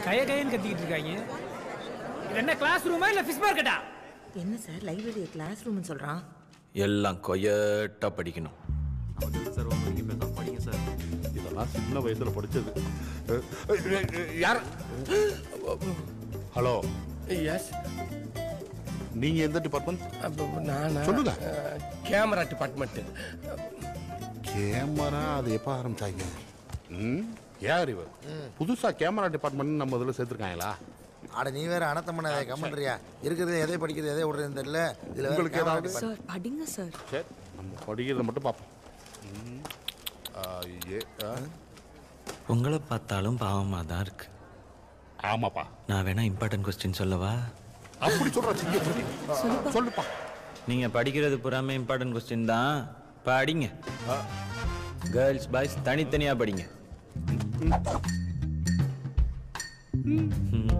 கய கயன்னு கத்திக்கிட்டு இருக்காங்க இது என்ன கிளாஸ் ரூமா இல்ல ஃபிஷ் மார்க்கெட்டா என்ன சார் லைப்ரரியை கிளாஸ் ரூம்னு சொல்றான் எல்லாம் கொயட்டா படிக்கணும் இதெல்லாம் சின்ன வயசுல படிச்சது யார் ஹலோ எஸ் நீங்க எந்த டிபார்ட்மெண்ட் நான் சொல்லுங்க. கேமரா டிபார்ட்மெண்ட் கேமரா அது எப்போ ஆரம்பிச்சாங்க ம் யார் இவர் புதுசா கேமரா டிபார்ட்மெண்ட் நம்ம இதில் சேர்த்துருக்காங்களா அட நீ வேற அனத்தம் பண்ணாத கம்மன்றியா இருக்கிறது எதை படிக்கிறது எதை விடுறதுன்னு தெரியல இதுல வேற உங்களுக்கு camera ஏதாவது- department. சார் படிங்க சார் சரி நம்ம படிக்கிறத மட்டும் பார்ப்போம் ம். ஆ, ஏ, ஆ. உங்களை பார்த்தாலும் பாவமாக தான் இருக்கு ஆமாப்பா நான் வேணா இம்பார்ட்டன்ட் கொஸ்டின் சொல்லவா அப்படி சொல்ற சிங்க சொல்லி சொல்லுப்பா நீங்கள் படிக்கிறது பூராமே இம்பார்ட்டன்ட் கொஸ்டின் தான் படிங்க கேர்ள்ஸ் பாய்ஸ் தனித்தனியாக படிங்க ம்.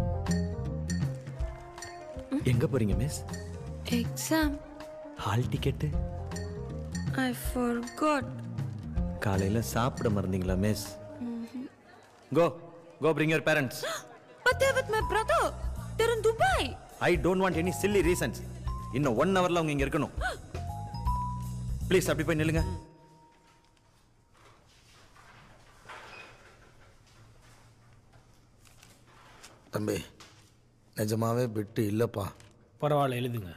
எங்க போறீங்க miss Exam. Hall ticket I forgot. காலையில சாப்பிட மறந்தீங்களா miss go go bring your parents But they're with my brother. They're in Dubai. I don't want any silly reasons இன்னும் ஒன் ஹவர்ல அவங்க இங்க இருக்கணும் ப்ளீஸ் அப்படி போய் நில்லுங்க தம்பி நிஜமாவே பிட்டு இல்லப்பா பரவாயில்ல எழுதுங்க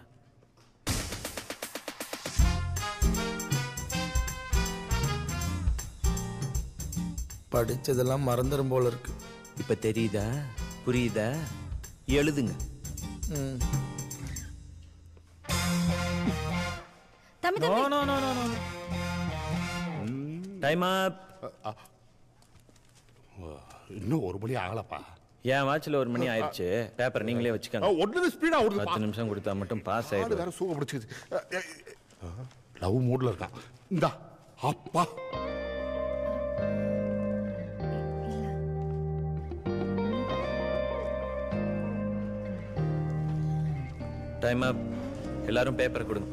படிச்சதெல்லாம் மறந்துடும் போல இருக்கு இப்ப தெரியுதா புரியுதா எழுதுங்க தம்பி நோ தம்பி no no no no time up இன்னும் ஒரு மணி ஆகலப்பா என் வாட்ச்ல ஒரு மணி ஆயிடுச்சு பேப்பர் நீங்களே வச்சுக்கோங்க ஒன்னு ஸ்பீடா ஓடுதுப்பா பத்து நிமிஷம் கொடுத்தா மட்டும் பாஸ் ஆடு ஆயிடும் வேற சூக பிடிச்சிது லவ் மூட்ல இருக்கான் இந்தா அப்பா டைம் அப் எல்லாரும் பேப்பர் கொடுங்க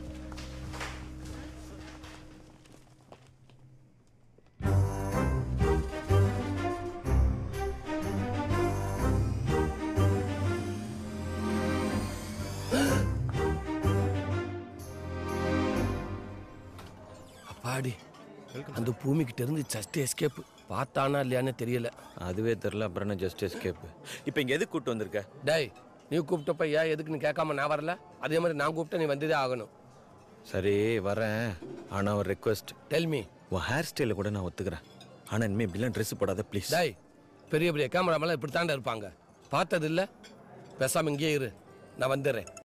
அப்பாடி அந்த பூமி கிட்ட இருந்து ஜஸ்ட் எஸ்கேப் பார்த்தானா இல்லையான்னு தெரியல அதுவே தெரியல அப்புறம் என்ன ஜஸ்ட் எஸ்கேப் இப்போ இங்க எதுக்கு கூட்டு வந்திருக்க டேய் நீ கூப்பிட்டப்ப ஏன் எதுக்குன்னு கேட்காம நான் வரல அதே மாதிரி நான் கூப்பிட்டா நீ வந்ததே ஆகணும் சரி வரேன் ஆனா ஒரு ரெக்வஸ்ட் டெல் மீ உன் ஹேர் ஸ்டைல கூட நான் ஒத்துக்கிறேன் ஆனா இனிமே இப்படிலாம் ட்ரெஸ் போடாத ப்ளீஸ் டேய் பெரிய பெரிய கேமராமெல்லாம் இப்படி தாண்டா இருப்பாங்க பார்த்தது இல்ல பேசாம இங்கேயே இரு நான் வந்துடுறேன்